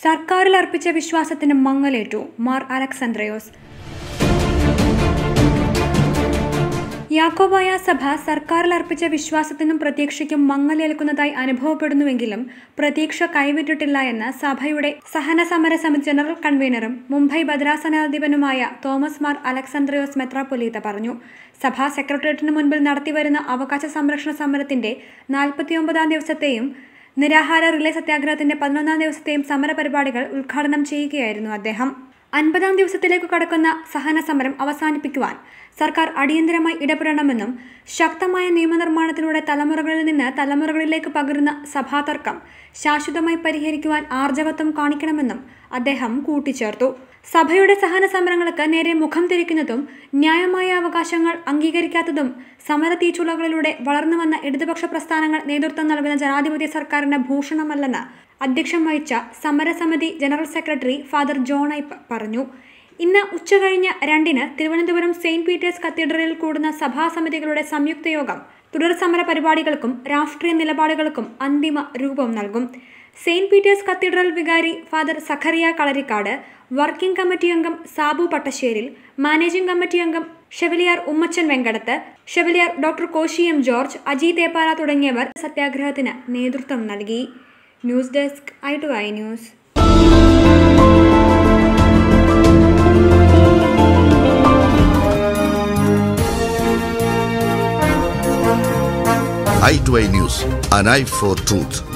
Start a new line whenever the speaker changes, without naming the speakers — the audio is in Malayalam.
സർക്കാരിൽ അർപ്പിച്ച വിശ്വാസത്തിന് മങ്ങലേറ്റു മാർ അലക്സാന്ദ്രയോസ് യാക്കോബായ സഭ സർക്കാരിൽ അർപ്പിച്ച വിശ്വാസത്തിനും പ്രതീക്ഷയ്ക്കും മങ്ങലേൽക്കുന്നതായി അനുഭവപ്പെടുന്നുവെങ്കിലും പ്രതീക്ഷ കൈവിട്ടിട്ടില്ല എന്ന് സഭയുടെ സഹന സമര സമിതി ജനറൽ കൺവീനറും മുംബൈ ഭദ്രാസനാധിപനുമായ തോമസ് മാർ അലക്സാന്ദ്രയോസ് മെത്രാപ്പൊലീത്ത പറഞ്ഞു സഭാ സെക്രട്ടേറിയറ്റിന് മുൻപിൽ നടത്തിവരുന്ന അവകാശ സംരക്ഷണ സമരത്തിന്റെ നാൽപ്പത്തിയൊമ്പതാം ദിവസത്തെയും നിരാഹാര റിലേ സത്യാഗ്രഹത്തിന്റെ പതിനൊന്നാം ദിവസത്തെയും സമരപരിപാടികൾ ഉദ്ഘാടനം ചെയ്യുകയായിരുന്നു അദ്ദേഹം അൻപതാം ദിവസത്തിലേക്ക് കടക്കുന്ന സഹന സമരം അവസാനിപ്പിക്കുവാൻ സർക്കാർ അടിയന്തരമായി ഇടപെടണമെന്നും ശക്തമായ നിയമനിർമ്മാണത്തിലൂടെ തലമുറകളിൽ നിന്ന് തലമുറകളിലേക്ക് പകരുന്ന സഭാതർക്കം ശാശ്വതമായി പരിഹരിക്കുവാൻ ആർജവത്വം കാണിക്കണമെന്നും അദ്ദേഹം കൂട്ടിച്ചേർത്തു സഭയുടെ സഹന സമരങ്ങൾക്ക് നേരെ മുഖം തിരിക്കുന്നതും ന്യായമായ അവകാശങ്ങൾ അംഗീകരിക്കാത്തതും സമര തീച്ചുളകളിലൂടെ വളർന്നു വന്ന ഇടതുപക്ഷ പ്രസ്ഥാനങ്ങൾ നേതൃത്വം നൽകുന്ന ജനാധിപത്യ സർക്കാരിന് ഭൂഷണമല്ലെന്ന് അധ്യക്ഷം വഹിച്ച സമരസമിതി general secretary father John Ipe പറഞ്ഞു ഇന്ന് ഉച്ചകഴിഞ്ഞ് രണ്ടിന് തിരുവനന്തപുരം സെയിന്റ് പീറ്റേഴ്സ് കത്തീഡ്രലിൽ കൂടുന്ന സഭാസമിതികളുടെ സംയുക്ത യോഗം തുടർ സമര പരിപാടികൾക്കും രാഷ്ട്രീയ നിലപാടുകൾക്കും അന്തിമ രൂപം നൽകും സെയിന്റ് പീറ്റേഴ്സ് കത്തീഡ്രൽ വികാരി father Zachariah Kalarikkad working committee അംഗം സാബു പട്ടശ്ശേരിൽ മാനേജിംഗ് കമ്മിറ്റി അംഗം chevalier Ummachan Venkadath chevalier doctor Koshy M George Aji Theppala തുടങ്ങിയവർ സത്യാഗ്രഹത്തിന് നേതൃത്വം നൽകി news desk I two I news
i2i News, an eye for truth.